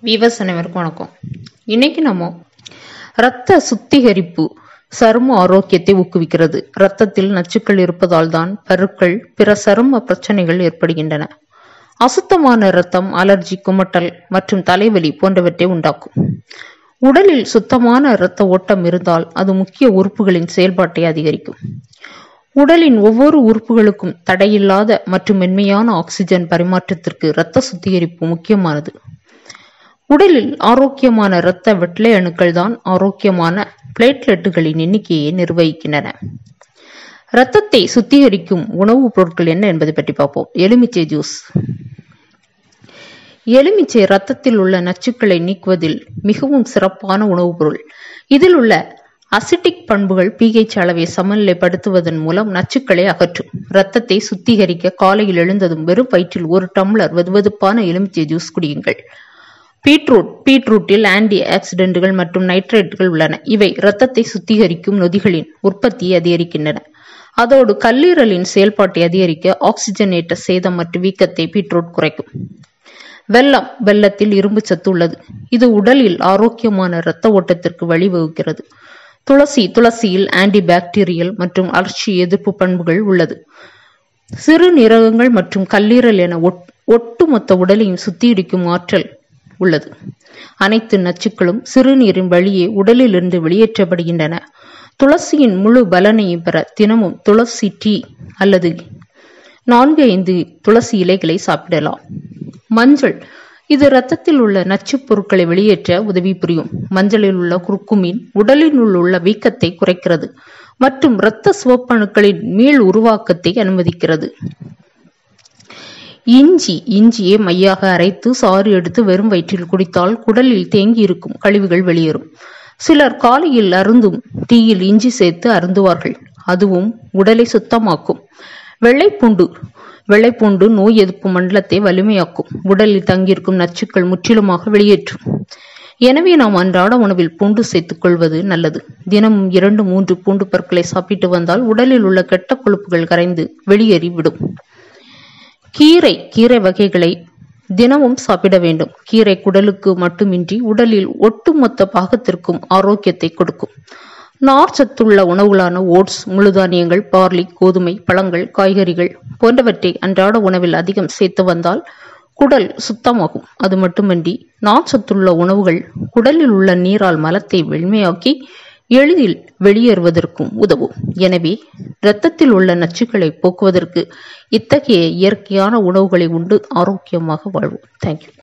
viewers அனைவருக்கும் வணக்கம் இன்னைக்கு நம்ம இரத்த சுத்திகரிப்பு சரும ஆரோக்கியத்தை ஊக்குவிக்கிறது இரத்தத்தில் நச்சுக்கள் இருப்பதால் தான் பருக்கள் பிற சரும பிரச்சனைகள் ஏற்படுகின்றன அசுத்தமான இரத்தம் அலர்ஜி குமட்டல் மற்றும் தலைவலி போன்றவற்றை உண்டாக்கும் உடலில் சுத்தமான இரத்த ஓட்டம் இருந்தால் அது முக்கிய உறுப்புகளின் செயல்பாட்டை அதிகரிக்கும் உடலின் ஒவ்வொரு உறுப்புகளுக்கும் தடையில்லாத மற்றும் மென்மையான ஆக்சிஜன் பரிமாற்றத்திற்கு இரத்த சுத்திகரிப்பு முக்கியமானது உடலில் ஆரோக்கியமான இரத்த வெள்ளை அணுக்கள் தான் ஆரோக்கியமான பிளேட்லெட்டுகளின் எண்ணிக்கையை நிர்வகிக்கின்றன இரத்தத்தை சுத்திகரிக்கும் உணவுப் பொருட்கள் என்ன என்பதை பற்றி பார்ப்போம் எலுமிச்சை ஜூஸ் எலுமிச்சை இரத்தத்தில் உள்ள நச்சுக்களை நீக்குவதில் மிகவும் சிறப்பான உணவுப் பொருள் இதில் உள்ள அசிட்டிக் பண்புகள் பிஹெச் அளவை சமநிலைப்படுத்துவதன் மூலம் நச்சுக்களை அகற்றும் இரத்தத்தை சுத்திகரிக்க காலையில் எழுந்ததும் வெறும் வயிற்றில் ஒரு டம்ளர் வெதுவெதுப்பான எலுமிச்சை ஜூஸ் குடியுங்கள் பீட்ரூட் பீட்ரூட்டில் ஆன்டி ஆக்சிடென்ட்கள் மற்றும் நைட்ரேட்டுகள் உள்ளன இவை இரத்தத்தை சுத்திகரிக்கும் நொதிகளின் உற்பத்தியை அதிகரிக்கின்றன அதோடு கல்லீரலின் செயல்பாட்டை அதிகரிக்க ஆக்சிஜனேற்ற சேதம் மற்றும் வீக்கத்தை பீட்ரூட் குறைக்கும் வெல்லம் வெல்லத்தில் இரும்பு சத்து உள்ளது இது உடலில் ஆரோக்கியமான இரத்த ஓட்டத்திற்கு வழிவகுக்கிறது துளசி துளசியில் ஆன்டி பாக்டீரியல் மற்றும் அலர்ச்சி எதிர்ப்பு பண்புகள் உள்ளது சிறுநீரகங்கள் மற்றும் கல்லீரல் என ஒட்டுமொத்த உடலையும் சுத்திகரிக்கும் ஆற்றல் உள்ளது அனைத்து நச்சுக்களும் சிறுநீரின் வழியே உடலிலிருந்து வெளியேற்றப்படுகின்றன துளசியின் முழு பலனையும் பெற தினமும் துளசி டீ அல்லது நான்கு ஐந்து துளசி இலைகளை சாப்பிடலாம் மஞ்சள் இது இரத்தத்தில் உள்ள நச்சுப் பொருட்களை வெளியேற்ற உதவி புரியும் மஞ்சளில் உள்ள குர்குமின் உடலில் உள்ள வீக்கத்தை குறைக்கிறது மற்றும் இரத்த சிவப்பணுக்களின் மீள் உருவாக்கத்தை அனுமதிக்கிறது இஞ்சி இஞ்சியை மையாக அரைத்து சாறு எடுத்து வெறும் வயிற்றில் குடித்தால் குடலில் தேங்கி இருக்கும் கழிவுகள் வெளியேறும் சிலர் காலையில் அருந்தும் டீயில் இஞ்சி சேர்த்து அருந்துவார்கள் அதுவும் உடலை சுத்தமாக்கும் வெள்ளைப்பூண்டு வெள்ளைப்பூண்டு நோய் எதிர்ப்பு மண்டலத்தை வலிமையாக்கும் உடலில் தங்கியிருக்கும் நச்சுக்கள் முற்றிலுமாக வெளியேற்றும் எனவே நாம் அன்றாட உணவில் பூண்டு சேர்த்துக் கொள்வது நல்லது தினமும் இரண்டு மூன்று பூண்டு பற்களை சாப்பிட்டு வந்தால் உடலில் உள்ள கெட்ட கொழுப்புகள் கரைந்து வெளியேறி விடும் கீரை கீரை வகைகளை தினமும் சாப்பிட வேண்டும் கீரை குடலுக்கு மட்டுமின்றி உடலில் ஒட்டுமொத்த பாகத்திற்கும் ஆரோக்கியத்தை கொடுக்கும் நார் சத்துள்ள உணவுகளான ஓட்ஸ் முழுதானியங்கள் பார்லி கோதுமை பழங்கள் காய்கறிகள் போன்றவற்றை அன்றாட உணவில் அதிகம் சேர்த்து வந்தால் குடல் சுத்தமாகும் அது மட்டுமன்றி நார் சத்துள்ள உணவுகள் குடலில் உள்ள நீரால் மலத்தை வெண்மையாக்கி எளிதில் வெளியேறுவதற்கும் உதவும் எனவே இரத்தத்தில் உள்ள நச்சுக்களை போக்குவதற்கு இத்தகைய இயற்கையான உணவுகளை உண்டு ஆரோக்கியமாக வாழ்வோம் தேங்க்யூ